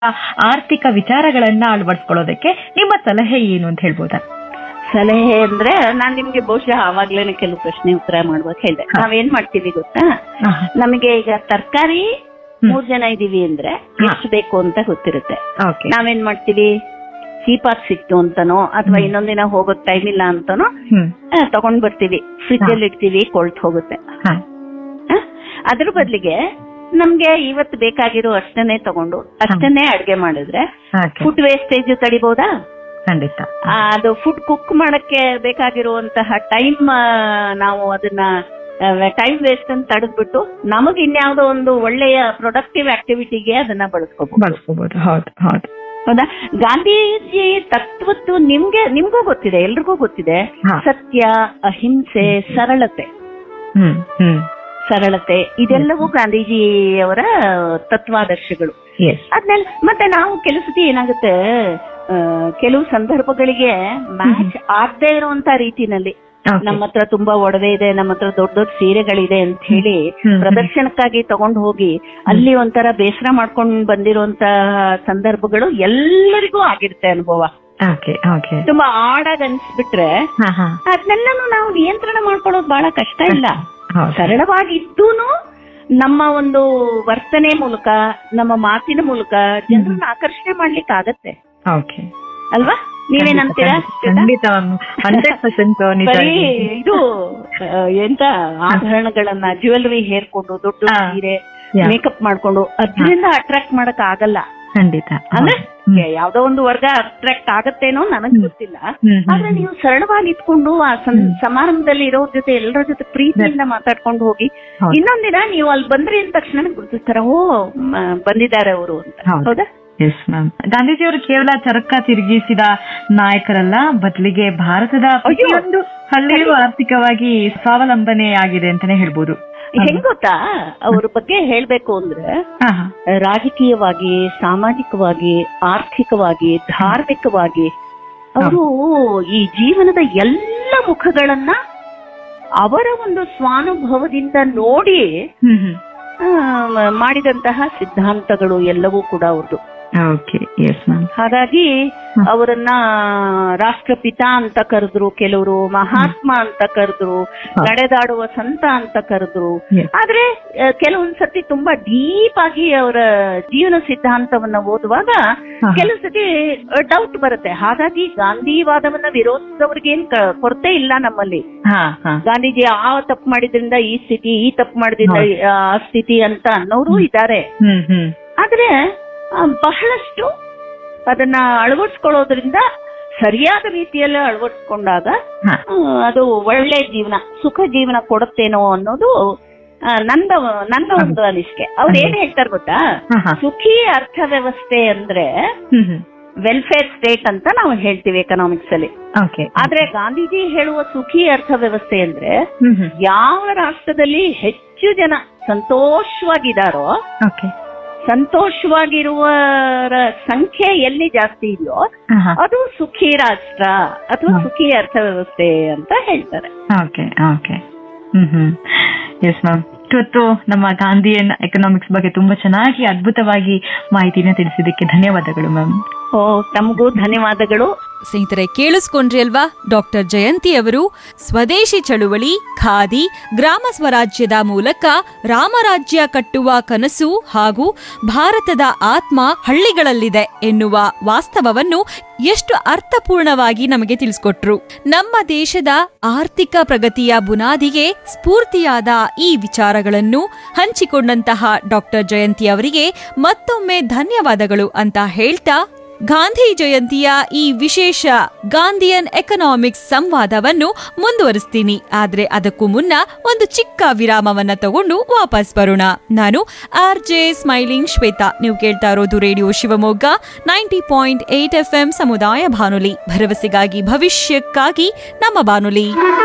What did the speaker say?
ಆರ್ಥಿಕ ವಿಚಾರಗಳನ್ನ ಅಳವಡಿಸ್ಕೊಳ್ಳೋದಕ್ಕೆ ನಿಮ್ಮ ಸಲಹೆ ಏನು ಅಂತ ಹೇಳ್ಬೋದಾ ಸಲಹೆ ಅಂದ್ರೆ ನಾನ್ ನಿಮ್ಗೆ ಬಹುಶಃ ಆವಾಗ್ಲೇನೆ ಕೆಲವು ಪ್ರಶ್ನೆ ಉತ್ತರ ಮಾಡ್ಬೇಕು ಹೇಳ್ದೆ ಹಾ. ನಾವೇನ್ ಮಾಡ್ತೀವಿ ಗೊತ್ತಾ ಆಹಾ. ನಮಗೆ ಈಗ ತರಕಾರಿ ಹ್ಮ್. ಮೂರ್ ಜನ ಇದೀವಿ ಅಂದ್ರೆ ಹಾ. ಎಷ್ಟು ಬೇಕು ಅಂತ ಗೊತ್ತಿರುತ್ತೆ ಓಕೆ ನಾವೇನ್ ಮಾಡ್ತೀವಿ ಚೀಪಾಗಿ ಸಿಕ್ತು ಅಂತನೋ ಅಥವಾ ಹ್ಮ್. ಇನ್ನೊಂದಿನ ಹೋಗೋಕ್ ಟೈಮ್ ಇಲ್ಲ ಅಂತನೋ ಹ್ಮ್ ಆ, ತಗೊಂಡ್ ಬರ್ತೀವಿ ಫ್ರಿಜ್ ಅಲ್ಲಿ ಇಡ್ತೀವಿ ಕೊಳ್ತ್ ಹೋಗುತ್ತೆ ಹಾ ಆ? ಅದ್ರ ಬದ್ಲಿಗೆ ನಮ್ಗೆ ಇವತ್ತು ಬೇಕಾಗಿರೋ ಅಷ್ಟನ್ನೇ ತಗೊಂಡು ಅಷ್ಟನ್ನೇ ಅಡ್ಗೆ ಮಾಡಿದ್ರೆ ಓಕೆ ಫುಡ್ ವೇಸ್ಟೇಜ್ ತಡಿಬಹುದಾ ಖಂಡಿತ ಆ, ಅದು ಫುಡ್ ಕುಕ್ ಮಾಡಕ್ಕೆ ಬೇಕಾಗಿರುವಂತಹ ಟೈಮ್ ನಾವು ಅದನ್ನ ಟೈಮ್ ವೇಸ್ಟ್ ಅಂತ ತಡೆದ್ಬಿಟ್ಟು ನಮಗ್ ಇನ್ಯಾವುದೋ ಒಂದು ಒಳ್ಳೆಯ ಪ್ರೊಡಕ್ಟಿವ್ ಆಕ್ಟಿವಿಟಿಗೆ ಅದನ್ನ ಬಳಸ್ಕೋಬಹುದು ಬಳಸ್ಕೋಬಹುದು ಹೌದು ಹೌದು ಹೌದಾ ಗಾಂಧೀಜಿ ತತ್ವದ್ದು ನಿಮ್ಗೆ ನಿಮ್ಗೂ ಗೊತ್ತಿದೆ ಎಲ್ರಿಗೂ ಗೊತ್ತಿದೆ ಹಾ. ಸತ್ಯ ಅಹಿಂಸೆ ಸರಳತೆ ಹ್ಮ್ ಹ್ಮ್ ಸರಳತೆ ಇದೆಲ್ಲವೂ ಗಾಂಧೀಜಿಯವರ ತತ್ವಾದರ್ಶಗಳು ಎಸ್ ಅದ್ಮೇಲೆ ಮತ್ತೆ ನಾವು ಕೆಲವು ಸತಿ ಏನಾಗುತ್ತೆ ಆ, ಕೆಲವು ಸಂದರ್ಭಗಳಿಗೆ ಮ್ಯಾಚ್ ಆಗದೆ ಇರುವಂತ ರೀತಿನಲ್ಲಿ ನಮ್ಮ ಹತ್ರ ತುಂಬಾ ಒಡವೆ ಇದೆ ನಮ್ಮ ಹತ್ರ ದೊಡ್ಡ ದೊಡ್ಡ ಸೀರೆಗಳಿದೆ ಅಂತ ಹೇಳಿ ಹ್ಮ್. ಪ್ರದರ್ಶನಕ್ಕಾಗಿ ತಗೊಂಡು ಹೋಗಿ ಅಲ್ಲಿ ಒಂಥರ ಬೇಸರ ಮಾಡ್ಕೊಂಡ್ ಬಂದಿರುವಂತ ಸಂದರ್ಭಗಳು ಎಲ್ಲರಿಗೂ ಆಗಿರುತ್ತೆ ಅನುಭವ ಓಕೆ ಓಕೆ ತುಂಬಾ ಆಡಾಗ್ ಅನ್ಸ್ಬಿಟ್ರೆ ಹಾ ಹಾ ಅದನ್ನೆಲ್ಲನೂ ನಾವು ನಿಯಂತ್ರಣ ಮಾಡ್ಕೊಳ್ಳೋದು ಬಹಳ ಕಷ್ಟ ಇಲ್ಲ ಹೌದು ಸರಳವಾಗಿ ಇದ್ದೂನು ನಮ್ಮ ಒಂದು ವರ್ತನೆ ಮೂಲಕ ನಮ್ಮ ಮಾತಿನ ಮೂಲಕ ಜನರನ್ನ ಆಕರ್ಷಣೆ ಮಾಡ್ಲಿಕ್ಕೆ ಆಗತ್ತೆ ಓಕೆ ಅಲ್ವಾ ನೀವೇನಂತೀರಾ ಖಂಡಿತ ಹಂಡ್ರೆಡ್ ಪರ್ಸೆಂಟ್ ನಿಜ ಬರೀ ಇದು ಆ, ಎಂತ ಆಭರಣಗಳನ್ನ ಜ್ಯುವೆಲ್ರಿ ಹೇರ್ಕೊಂಡು ದೊಡ್ಡ ಹಾ. ಸೀರೆ Yeah. ಮೇಕಪ್ ಮಾಡ್ಕೊಂಡು ಅದರಿಂದ ಅಟ್ರಾಕ್ಟ್ ಮಾಡಕ್ ಆಗಲ್ಲ ಖಂಡಿತ ಅಂದ್ರೆ ಹ್ಮ್. ಯಾವ್ದೋ ಒಂದು ವರ್ಗ ಅಟ್ರಾಕ್ಟ್ ಆಗತ್ತೇನೋ ನನಗ್ ಗೊತ್ತಿಲ್ಲ ಹ್ಮ್, ಹ್ಮ್, ಆದ್ರೆ ನೀವು ಸರಳವಾಗಿ ಇಟ್ಕೊಂಡು ಆ ಸಂ- ಸಮಾರಂಭದಲ್ಲಿ ಇರೋರ್ ಜೊತೆ ಎಲ್ಲರ ಜೊತೆ ಪ್ರೀತಿಯಿಂದ ಮಾತಾಡ್ಕೊಂಡು ಹೋಗಿ ಹೌದು. ಇನ್ನೊಂದಿನ ನೀವು ಅಲ್ಲಿ ಬಂದ್ರಿ ಅಂದ ತಕ್ಷಣ ಗುರುತಿಸ್ತಾರ ಓ ಮ, ಬಂದಿದ್ದಾರೆ ಅವರು ಅಂತ ಹೌದು. ಹೌದಾ ಎಸ್ ಮ್ಯಾಮ್ ಗಾಂಧೀಜಿಯವರು ಕೇವಲ ಚರಕ ತಿರುಗಿಸಿದ ನಾಯಕರಲ್ಲ ಬದಲಿಗೆ ಭಾರತದ ಪ್ರತಿಯೊಂದು ಹಳ್ಳಿಯೂ ಆರ್ಥಿಕವಾಗಿ ಸ್ವಾವಲಂಬನೆ ಆಗಿದೆ ಅಂತಾನೆ ಹೇಳ್ಬೋದು ಹೆಂಗ್ ಗೊತ್ತಾ ಅವ್ರ ಬಗ್ಗೆ ಹೇಳ್ಬೇಕು ಅಂದ್ರೆ ಹಾ, ಹಾ. ರಾಜಕೀಯವಾಗಿ ಸಾಮಾಜಿಕವಾಗಿ ಆರ್ಥಿಕವಾಗಿ ಧಾರ್ಮಿಕವಾಗಿ ಅವರು ಈ ಜೀವನದ ಎಲ್ಲ ಮುಖಗಳನ್ನ ಅವರ ಒಂದು ಸ್ವಾನುಭವದಿಂದ ನೋಡಿ ಹ್ಮ್ ಹ್ಮ್ ಆ, ಮಾಡಿದಂತಹ ಸಿದ್ಧಾಂತಗಳು ಎಲ್ಲವೂ ಕೂಡ ಅವ್ರದ್ದು ಓಕೆ ಎಸ್ ಮ್ಯಾಮ್ ಹಾಗಾಗಿ ಅವರನ್ನ ರಾಷ್ಟ್ರಪಿತ ಅಂತ ಕರೆದ್ರು ಕೆಲವರು ಮಹಾತ್ಮ ಅಂತ ಕರೆದ್ರು ಹಾ. ನಡೆದಾಡುವ ಸಂತ ಅಂತ ಕರೆದ್ರು Yes. ಆದ್ರೆ ಆ, ಕೆಲವೊಂದ್ ಸತಿ ತುಂಬಾ ಡೀಪ್ ಆಗಿ ಅವರ ಜೀವನ ಸಿದ್ಧಾಂತವನ್ನ ಓದುವಾಗ ಹಾ. ಕೆಲವು ಸತಿ ಡೌಟ್ ಬರುತ್ತೆ ಹಾಗಾಗಿ ಗಾಂಧಿವಾದವನ್ನ ವಿರೋಧಿಸಿದವ್ರಿಗೇನ್ ಕ- ಕೊರತೆ ಇಲ್ಲ ನಮ್ಮಲ್ಲಿ ಹಾ ಹಾ ಗಾಂಧೀಜಿ ಆ ತಪ್ಪು ಮಾಡಿದ್ರಿಂದ ಈ ಸ್ಥಿತಿ ಈ ತಪ್ಪು ಮಾಡಿದ್ರಿಂದ ಹೌದು. ಆ ಸ್ಥಿತಿ ಅಂತ ಅನ್ನೋರು ಇದ್ದಾರೆ ಹ್ಮ್ ಹ್ಮ್ ಆದ್ರೆ ಆ, ಬಹಳಷ್ಟು ಅದನ್ನ ಅಳವಡಿಸ್ಕೊಳ್ಳೋದ್ರಿಂದ ಸರಿಯಾದ ರೀತಿಯಲ್ಲಿ ಅಳವಡಿಸ್ಕೊಂಡಾಗ ಹಾ. ಆ, ಅದು ಒಳ್ಳೆ ಜೀವನ ಸುಖ ಜೀವನ ಕೊಡುತ್ತೇನೋ ಅನ್ನೋದು ಆ, ನಂದ ನನ್ನ ಒಂದು ಅನಿಸಿಕೆ ಅವ್ರು ಏನ್ ಹೇಳ್ತಾರೆ ಗೊತ್ತಾ ಹಾ, ಹಾ. ಸುಖಿ ಅರ್ಥವ್ಯವಸ್ಥೆ ಅಂದ್ರೆ ಹ್ಮ್ ಹ್ಮ್ ವೆಲ್ಫೇರ್ ಸ್ಟೇಟ್ ಅಂತ ನಾವು ಹೇಳ್ತೀವಿ ಎಕನಾಮಿಕ್ಸ್ ಅಲ್ಲಿ ಓಕೆ ಆದ್ರೆ ಗಾಂಧೀಜಿ ಹೇಳುವ ಸುಖಿ ಅರ್ಥವ್ಯವಸ್ಥೆ ಅಂದ್ರೆ ಹ್ಮ್ ಹ್ಮ್ ಯಾವ ರಾಷ್ಟ್ರದಲ್ಲಿ ಹೆಚ್ಚು ಜನ ಸಂತೋಷವಾಗಿದಾರೋ ಓಕೆ ಸಂತೋಷವಾಗಿರುವರ ಸಂಖ್ಯೆ ಎಲ್ಲಿ ಜಾಸ್ತಿ ಇದೆಯೋ ಹಾ ಹಾ ಅದು ಸುಖಿ ರಾಷ್ಟ್ರ ಅಥವಾ ಹಾ. ಸುಖಿ ಅರ್ಥವ್ಯವಸ್ಥೆ ಅಂತ ಹೇಳ್ತಾರೆ okay okay hmm hmm yes ma'am ಇವತ್ತು ನಮ್ಮ ಗಾಂಧಿಯನ್ ಎಕನಾಮಿಕ್ಸ್ ಬಗ್ಗೆ ತುಂಬಾ ಚೆನ್ನಾಗಿ ಅದ್ಭುತವಾಗಿ ಮಾಹಿತಿನ ತಿಳಿಸಿದ್ದಕ್ಕೆ ಧನ್ಯವಾದಗಳು ಮ್ಯಾಮ್ ಓ ತಮಗೂ ಧನ್ಯವಾದಗಳು ಸ್ನೇಹಿತರೆ ಕೇಳಿಸ್ಕೊಂಡ್ರಿ ಅಲ್ವಾ ಡಾಕ್ಟರ್ ಜಯಂತಿ ಅವರು ಸ್ವದೇಶಿ ಚಳುವಳಿ ಖಾದಿ ಗ್ರಾಮ ಸ್ವರಾಜ್ಯದ ಮೂಲಕ ರಾಮರಾಜ್ಯ ಕಟ್ಟುವ ಕನಸು ಹಾಗೂ ಭಾರತದ ಆತ್ಮ ಹಳ್ಳಿಗಳಲ್ಲಿದೆ ಎನ್ನುವ ವಾಸ್ತವವನ್ನು ಎಷ್ಟು ಅರ್ಥಪೂರ್ಣವಾಗಿ ನಮಗೆ ತಿಳಿಸ್ಕೊಟ್ರು ನಮ್ಮ ದೇಶದ ಆರ್ಥಿಕ ಪ್ರಗತಿಯ ಬುನಾದಿಗೆ ಸ್ಫೂರ್ತಿಯಾದ ಈ ವಿಚಾರಗಳನ್ನು ಹಂಚಿಕೊಂಡಂತಹ ಡಾಕ್ಟರ್ ಜಯಂತಿ ಅವರಿಗೆ ಮತ್ತೊಮ್ಮೆ ಧನ್ಯವಾದಗಳು ಅಂತ ಹೇಳ್ತಾ ಗಾಂಧಿ ಜಯಂತಿಯ ಈ ವಿಶೇಷ ಗಾಂಧಿಯನ್ ಎಕನಾಮಿಕ್ಸ್ ಸಂವಾದವನ್ನು ಮುಂದುವರಿಸ್ತೀನಿ ಆದ್ರೆ ಅದಕ್ಕೂ ಮುನ್ನ ಒಂದು ಚಿಕ್ಕ ವಿರಾಮವನ್ನ ತಗೊಂಡು ವಾಪಸ್ ಬರೋಣ ನಾನು ಆರ್ ಜೆ ಸ್ಮೈಲಿಂಗ್ ಶ್ವೇತಾ ನೀವು ಕೇಳ್ತಾ ಇರೋದು radio Shivamogga ninety point eight F M ಸಮುದಾಯ ಬಾನುಲಿ ಭರವಸೆಗಾಗಿ ಭವಿಷ್ಯಕ್ಕಾಗಿ ನಮ್ಮ ಬಾನುಲಿ